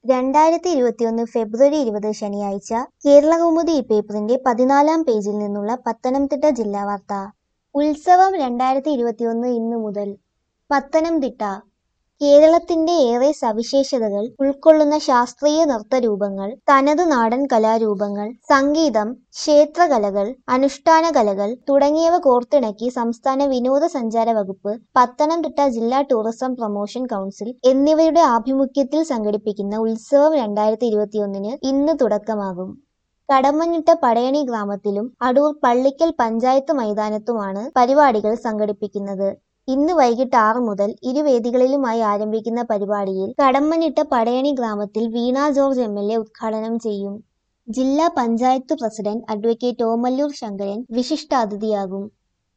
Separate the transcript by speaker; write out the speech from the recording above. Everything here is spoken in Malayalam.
Speaker 1: രണ്ടായിരത്തി ഇരുപത്തിയൊന്ന് ഫെബ്രുവരി ഇരുപത് ശനിയാഴ്ച കേരളകൗമുദി ഈ പേപ്പറിന്റെ പതിനാലാം പേജിൽ നിന്നുള്ള പത്തനംതിട്ട ജില്ലാ വാർത്ത ഉത്സവം രണ്ടായിരത്തി ഇരുപത്തിയൊന്ന് ഇന്നു മുതൽ പത്തനംതിട്ട കേരളത്തിന്റെ ഏറെ സവിശേഷതകൾ ഉൾക്കൊള്ളുന്ന ശാസ്ത്രീയ നൃത്തരൂപങ്ങൾ തനതു നാടൻ കലാരൂപങ്ങൾ സംഗീതം ക്ഷേത്രകലകൾ അനുഷ്ഠാന കലകൾ തുടങ്ങിയവ കോർത്തിണക്കി സംസ്ഥാന വിനോദസഞ്ചാര വകുപ്പ് പത്തനംതിട്ട ജില്ലാ ടൂറിസം പ്രൊമോഷൻ കൗൺസിൽ എന്നിവയുടെ ആഭിമുഖ്യത്തിൽ സംഘടിപ്പിക്കുന്ന ഉത്സവം രണ്ടായിരത്തി ഇരുപത്തിയൊന്നിന് ഇന്ന് തുടക്കമാകും കടമഞ്ഞിട്ട പടയണി ഗ്രാമത്തിലും അടൂർ പള്ളിക്കൽ പഞ്ചായത്ത് മൈതാനത്തുമാണ് പരിപാടികൾ സംഘടിപ്പിക്കുന്നത് ഇന്ന് വൈകിട്ട് ആറ് മുതൽ ഇരുവേദികളിലുമായി ആരംഭിക്കുന്ന പരിപാടിയിൽ കടമ്മനിട്ട പടയണി ഗ്രാമത്തിൽ Veena George M L A ഉദ്ഘാടനം ചെയ്യും ജില്ലാ പഞ്ചായത്ത് പ്രസിഡന്റ് അഡ്വക്കേറ്റ് ഓമല്ലൂർ ശങ്കരൻ വിശിഷ്ടാതിഥിയാകും